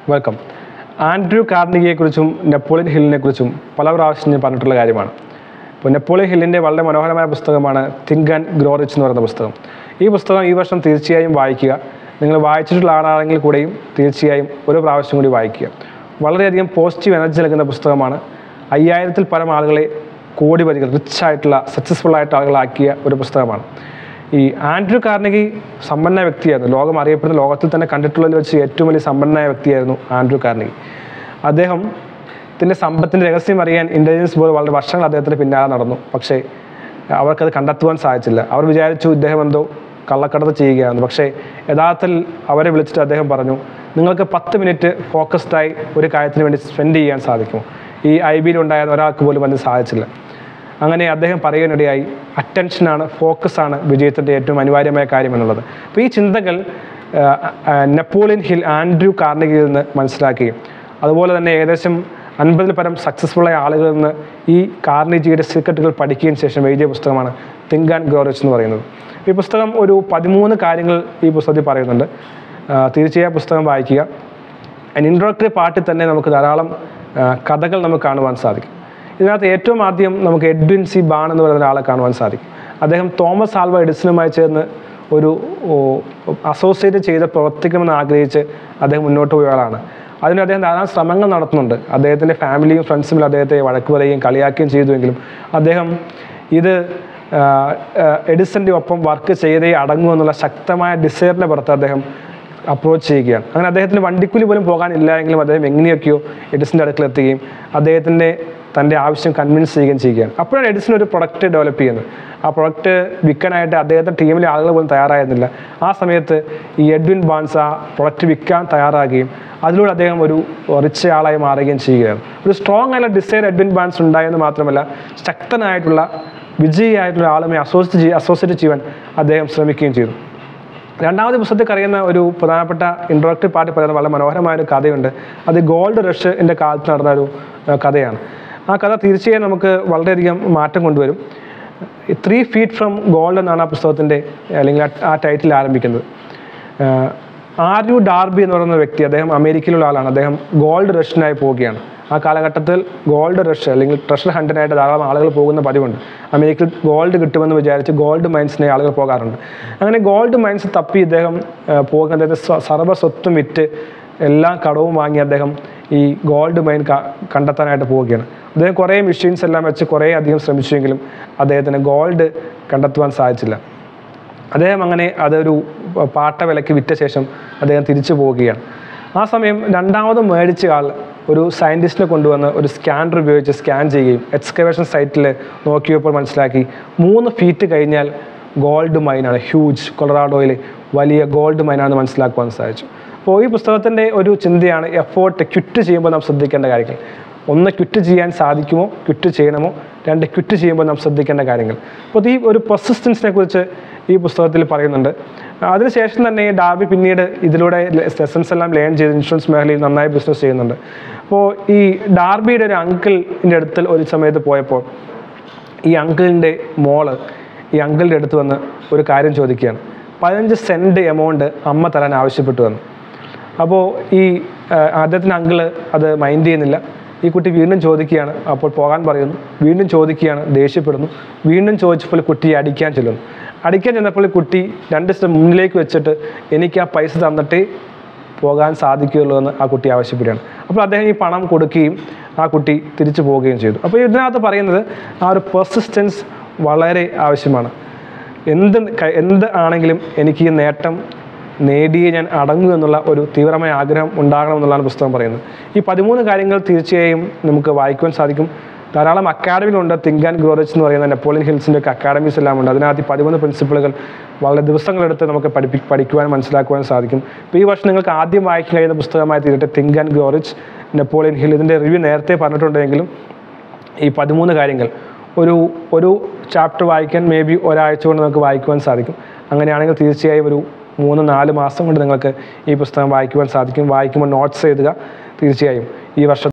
welcome Andrew കാർണിഗിയെക്കുറിച്ചും Napoleon ഹില്ലിനെ കുറിച്ചും പല പ്രാവശ്യം ഞാൻ പറഞ്ഞിട്ടുള്ള കാര്യമാണ് ഇപ്പോൾ നെപ്പോളിയൻ ഹില്ലിൻ്റെ വളരെ മനോഹരമായ പുസ്തകമാണ് തിങ്ക് ആൻഡ് ഗ്രോ റിച്ച് എന്ന് പറയുന്ന പുസ്തകം ഈ പുസ്തകം ഈ വർഷം തീർച്ചയായും വായിക്കുക നിങ്ങൾ വായിച്ചിട്ടുള്ള ആളാണെങ്കിൽ കൂടെയും തീർച്ചയായും ഒരു പ്രാവശ്യം കൂടി വായിക്കുക വളരെയധികം പോസിറ്റീവ് എനർജി നൽകുന്ന പുസ്തകമാണ് അയ്യായിരത്തിൽ പരം ആളുകളെ കോടിപതികൾ റിച്ച് ആയിട്ടുള്ള സക്സസ്ഫുൾ ആയിട്ട് ആളുകളാക്കിയ ഒരു പുസ്തകമാണ് ഈ ആൻഡ്രൂ കാർണഗി സമ്പന്ന വ്യക്തിയായിരുന്നു ലോകം അറിയപ്പെടുന്ന ലോകത്തിൽ തന്നെ കണ്ടിട്ടുള്ളതിൽ വെച്ച് ഏറ്റവും വലിയ സമ്പന്നനായ വ്യക്തിയായിരുന്നു ആൻഡ്രൂ കാർണഗി അദ്ദേഹം ത്തിൻ്റെ സമ്പത്തിൻ്റെ രഹസ്യം അറിയാൻ ഇൻ്റലിജൻസ് ബോർഡ് വളരെ വർഷങ്ങൾ അദ്ദേഹത്തിന് പിന്നാലെ നടന്നു പക്ഷേ അവർക്കത് കണ്ടെത്തുവാൻ സാധിച്ചില്ല അവർ വിചാരിച്ചു ഇദ്ദേഹം എന്തോ കള്ളക്കടത്ത് ചെയ്യുകയാണെന്ന് പക്ഷേ യഥാർത്ഥത്തിൽ അവരെ വിളിച്ചിട്ട് അദ്ദേഹം പറഞ്ഞു നിങ്ങൾക്ക് പത്ത് മിനിറ്റ് ഫോക്കസ്ഡായി ഒരു കാര്യത്തിന് വേണ്ടി സ്പെൻഡ് ചെയ്യാൻ സാധിക്കും ഈ ഐ ബിയിൽ ഉണ്ടായിരുന്ന ഒരാൾക്ക് പോലും അതിന് സാധിച്ചില്ല അങ്ങനെ അദ്ദേഹം പറയാനിടയായി അറ്റൻഷനാണ് ഫോക്കസാണ് വിജയത്തിൻ്റെ ഏറ്റവും അനിവാര്യമായ കാര്യം എന്നുള്ളത് അപ്പോൾ ഈ ചിന്തകൾ ആ, ആ, നെപ്പോളിയൻ ഹിൽ ആൻഡ്രൂ കാർണിഗിൽ നിന്ന് മനസ്സിലാക്കുകയും അതുപോലെ തന്നെ ഏകദേശം അൻപതിൽ പരം സക്സസ്ഫുൾ ആയ ആളുകളിൽ നിന്ന് ഈ കാർണിജിയുടെ സീക്രട്ടുകൾ പഠിക്കുകയും ശേഷം എഴുതിയ പുസ്തകമാണ് തിങ്ക് ആൻഡ് ഗ്രോറിച്ച് എന്ന് പറയുന്നത് ഈ പുസ്തകം ഒരു പതിമൂന്ന് കാര്യങ്ങൾ ഈ പുസ്തകത്തിൽ പറയുന്നുണ്ട് ആ, തീർച്ചയായും പുസ്തകം വായിക്കുക ഇൻട്രോഡക്ടറി പാർട്ടിൽ തന്നെ നമുക്ക് ധാരാളം ആ, കഥകൾ നമുക്ക് കാണുവാൻ സാധിക്കും ഇതിനകത്ത് ഏറ്റവും ആദ്യം നമുക്ക് എഡ്വിൻ സി ബാൺ എന്ന് പറയുന്ന ഒരാളെ കാണുവാൻ സാധിക്കും അദ്ദേഹം തോമസ് ആൽവ എഡിസണുമായി ചേർന്ന് ഒരു അസോസിയേറ്റ് ചെയ്ത് പ്രവർത്തിക്കണമെന്ന് ആഗ്രഹിച്ച് അദ്ദേഹം മുന്നോട്ട് പോയ ആളാണ് അതിന് അദ്ദേഹം ധാരാളം ശ്രമങ്ങൾ നടത്തുന്നുണ്ട് അദ്ദേഹത്തിൻ്റെ ഫാമിലിയും ഫ്രണ്ട്സും അദ്ദേഹത്തെ വഴക്ക് പറയുകയും കളിയാക്കുകയും ചെയ്തുവെങ്കിലും അദ്ദേഹം ഇത് ആ, ആ, എഡിസൻ്റെ ഒപ്പം വർക്ക് ചെയ്തേ അടങ്ങൂ എന്നുള്ള ശക്തമായ ഡിസൈറിൻ്റെ പുറത്ത് അദ്ദേഹം അപ്രോച്ച് ചെയ്യുകയാണ് അങ്ങനെ അദ്ദേഹത്തിന് വണ്ടിക്കൂലി പോലും പോകാനില്ല എങ്കിലും അദ്ദേഹം എങ്ങനെയൊക്കെയോ എഡിസൻ്റെ അടുക്കലെത്തുകയും അദ്ദേഹത്തിൻ്റെ തൻ്റെ ആവശ്യം കൺവിൻസ് ചെയ്യുകയും ചെയ്യുകയാണ് അപ്പോഴാണ് എഡിസൺ ഒരു പ്രൊഡക്റ്റ് ഡെവലപ്പ് ചെയ്യുന്നത് ആ പ്രൊഡക്റ്റ് വിൽക്കാനായിട്ട് അദ്ദേഹത്തിൻ്റെ ടീമിലെ ആളുകൾ പോലും തയ്യാറായിരുന്നില്ല ആ സമയത്ത് ഈ എഡ്വിൻ ബാൻസ് ആ പ്രൊഡക്റ്റ് വിൽക്കാൻ തയ്യാറാകുകയും അതിലൂടെ അദ്ദേഹം ഒരു റിച്ച് ആളായി മാറുകയും ചെയ്യുകയാണ് ഒരു സ്ട്രോങ് ആയിട്ടുള്ള ഡിസൈർ എഡ്വിൻ ബാൻസ് ഉണ്ടായെന്ന് മാത്രമല്ല ശക്തനായിട്ടുള്ള വിജയിയായിട്ടുള്ള ആളുമായി അസോസിയേറ്റ് ചെയ്യ അസോസിയേറ്റ് ചെയ്യുവാൻ അദ്ദേഹം ശ്രമിക്കുകയും ചെയ്തു രണ്ടാമത്തെ പുസ്തകത്തിൽ അറിയുന്ന ഒരു പ്രധാനപ്പെട്ട ഇൻട്രോഡക്റ്റീവ് പാർട്ടി പറയുന്ന വളരെ മനോഹരമായ ഒരു കഥയുണ്ട് അത് ഗോൾഡ് റഷിൻ്റെ കാലത്ത് നടന്ന ഒരു ആ, കഥയാണ് ആ കഥ തീർച്ചയായും നമുക്ക് വളരെയധികം മാറ്റം കൊണ്ടുവരും ത്രീ ഫീറ്റ് ഫ്രം ഗോൾഡ് എന്നാണ് ആ പുസ്തകത്തിൻ്റെ അല്ലെങ്കിൽ ആ- ആ ടൈറ്റിൽ ആരംഭിക്കുന്നത് ആഹ് ആർ യു ഡാർബി എന്ന് പറയുന്ന വ്യക്തി അദ്ദേഹം അമേരിക്കയിലുള്ള ആളാണ് അദ്ദേഹം ഗോൾഡ് റഷിനായി പോവുകയാണ് ആ കാലഘട്ടത്തിൽ ഗോൾഡ് റഷ് അല്ലെങ്കിൽ ട്രഷർ ഹണ്ടിനായിട്ട് ധാരാളം ആളുകൾ പോകുന്ന പതിവുണ്ട് അമേരിക്കയിൽ ഗോൾഡ് കിട്ടുമെന്ന് വിചാരിച്ച് ഗോൾഡ് മൈൻസിനെ ആളുകൾ പോകാറുണ്ട് അങ്ങനെ ഗോൾഡ് മൈൻസ് തപ്പി ഇദ്ദേഹം ആഹ് പോകുന്ന അദ്ദേഹത്തെ സ്വ- സർവ്വ സ്വത്തും വിറ്റ് എല്ലാ കടവും വാങ്ങി അദ്ദേഹം ഈ ഗോൾഡ് മൈൻ ക- കണ്ടെത്താനായിട്ട് പോവുകയാണ് അദ്ദേഹം കുറേ മെഷീൻസ് എല്ലാം വെച്ച് കുറേ അധികം ശ്രമിച്ചുവെങ്കിലും അദ്ദേഹത്തിന് ഗോൾഡ് കണ്ടെത്തുവാൻ സാധിച്ചില്ല അദ്ദേഹം അങ്ങനെ അതൊരു പാട്ട വിലയ്ക്ക് വിറ്റ ശേഷം അദ്ദേഹം തിരിച്ചു പോവുകയാണ് ആ സമയം രണ്ടാമത് മേടിച്ച ആൾ ഒരു സയൻറ്റിസ്റ്റിനെ കൊണ്ടുവന്ന് ഒരു സ്കാനർ ഉപയോഗിച്ച് സ്കാൻ ചെയ്യുകയും എക്സ്കവേഷൻ സൈറ്റിൽ നോക്കിയപ്പോൾ മനസ്സിലാക്കി മൂന്ന് ഫീറ്റ് കഴിഞ്ഞാൽ ഗോൾഡ് മൈനാണ് ഹ്യൂജ് കൊളറാഡോയിൽ വലിയ ഗോൾഡ് മൈനാണെന്ന് മനസ്സിലാക്കുവാൻ സാധിച്ചു അപ്പോൾ ഈ പുസ്തകത്തിൻ്റെ ഒരു ചിന്തയാണ് എഫേർട്ട് ക്വിറ്റ് ചെയ്യുമ്പോൾ നാം ശ്രദ്ധിക്കേണ്ട കാര്യങ്ങൾ ഒന്ന് ക്വിറ്റ് ചെയ്യാൻ സാധിക്കുമോ ക്വിറ്റ് ചെയ്യണമോ രണ്ട് ക്വിറ്റ് ചെയ്യുമ്പോൾ നാം ശ്രദ്ധിക്കേണ്ട കാര്യങ്ങൾ അപ്പോൾ ഈ ഒരു പെർസിസ്റ്റൻസിനെ കുറിച്ച് ഈ പുസ്തകത്തിൽ പറയുന്നുണ്ട് അതിനുശേഷം തന്നെ ഈ ഡാർബി പിന്നീട് ഇതിലൂടെ ലെസൺസ് എല്ലാം ലേൺ ചെയ്ത് ഇൻഷുറൻസ് മേഖലയിൽ നന്നായി ബിസിനസ് ചെയ്യുന്നുണ്ട് അപ്പോൾ ഈ ഡാർബിയുടെ ഒരു അങ്കിളിൻ്റെ അടുത്തിൽ ഒരു സമയത്ത് പോയപ്പോൾ ഈ അങ്കിളിൻ്റെ മോള് ഈ അങ്കിളിൻ്റെ അടുത്ത് വന്ന് ഒരു കാര്യം ചോദിക്കുകയാണ് പതിനഞ്ച് സെൻറ്റ് എമൗണ്ട് അമ്മ തരാൻ ആവശ്യപ്പെട്ടു വന്നു അപ്പോൾ ഈ ആ, അദ്ദേഹത്തിൻ്റെ അങ്കിള് അത് മൈൻഡ് ചെയ്യുന്നില്ല ഈ കുട്ടി വീണ്ടും ചോദിക്കുകയാണ് അപ്പോൾ പോകാൻ പറയുന്നു വീണ്ടും ചോദിക്കുകയാണ് ദേഷ്യപ്പെടുന്നു വീണ്ടും ചോദിച്ചപ്പോൾ കുട്ടിയെ അടിക്കാൻ ചെല്ലുന്നു അടിക്കാൻ ചെന്നപ്പോൾ ഈ കുട്ടി രണ്ട് സ്റ്റെപ്പ് മുന്നിലേക്ക് വെച്ചിട്ട് എനിക്ക് ആ പൈസ തന്നിട്ടേ പോകാൻ സാധിക്കുകയുള്ളൂ എന്ന് ആ കുട്ടി ആവശ്യപ്പെടുകയാണ് അപ്പോൾ അദ്ദേഹം ഈ പണം കൊടുക്കുകയും ആ കുട്ടി തിരിച്ചു പോവുകയും ചെയ്തു അപ്പോൾ ഇതിനകത്ത് പറയുന്നത് ആ ഒരു പെർസിസ്റ്റൻസ് വളരെ ആവശ്യമാണ് എന്ത് ക- എന്ത് ആണെങ്കിലും എനിക്ക് ഈ നേട്ടം നേടിയേ ഞാൻ അടങ്ങൂ എന്നുള്ള ഒരു തീവ്രമായ ആഗ്രഹം ഉണ്ടാകണം എന്നുള്ളതാണ് പുസ്തകം പറയുന്നത് ഈ പതിമൂന്ന് കാര്യങ്ങൾ തീർച്ചയായും നമുക്ക് വായിക്കുവാൻ സാധിക്കും ധാരാളം അക്കാഡമികളുണ്ട് തിങ്ക് ആൻഡ് ഗ്രോറിച്ച് എന്ന് പറയുന്ന നെപ്പോളിയൻ ഹിൽസിൻ്റെ ഒക്കെ അക്കാഡമീസ് എല്ലാം ഉണ്ട് അതിനകത്ത് ഈ പതിമൂന്ന് പ്രിൻസിപ്പിളുകൾ വളരെ ദിവസങ്ങളെടുത്ത് നമുക്ക് പഠിപ്പി പഠിക്കുവാൻ മനസ്സിലാക്കുവാൻ സാധിക്കും ഇപ്പോൾ ഈ വർഷം നിങ്ങൾക്ക് ആദ്യം വായിക്കാൻ കഴിയുന്ന പുസ്തകമായി തീരട്ടെ think and grow rich Napoleon Hill ഇതിൻ്റെ റിവ്യൂ നേരത്തെ പറഞ്ഞിട്ടുണ്ടെങ്കിലും ഈ പതിമൂന്ന് കാര്യങ്ങൾ ഒരു ഒരു ചാപ്റ്റർ വായിക്കാൻ മേ ബി ഒരാഴ്ച കൊണ്ട് നമുക്ക് വായിക്കുവാൻ സാധിക്കും അങ്ങനെയാണെങ്കിൽ തീർച്ചയായും ഒരു മൂന്ന് നാല് മാസം കൊണ്ട് നിങ്ങൾക്ക് ഈ പുസ്തകം വായിക്കുവാൻ സാധിക്കും വായിക്കുമ്പോൾ നോട്ട്സ് എഴുതുക തീർച്ചയായും ഈ വർഷം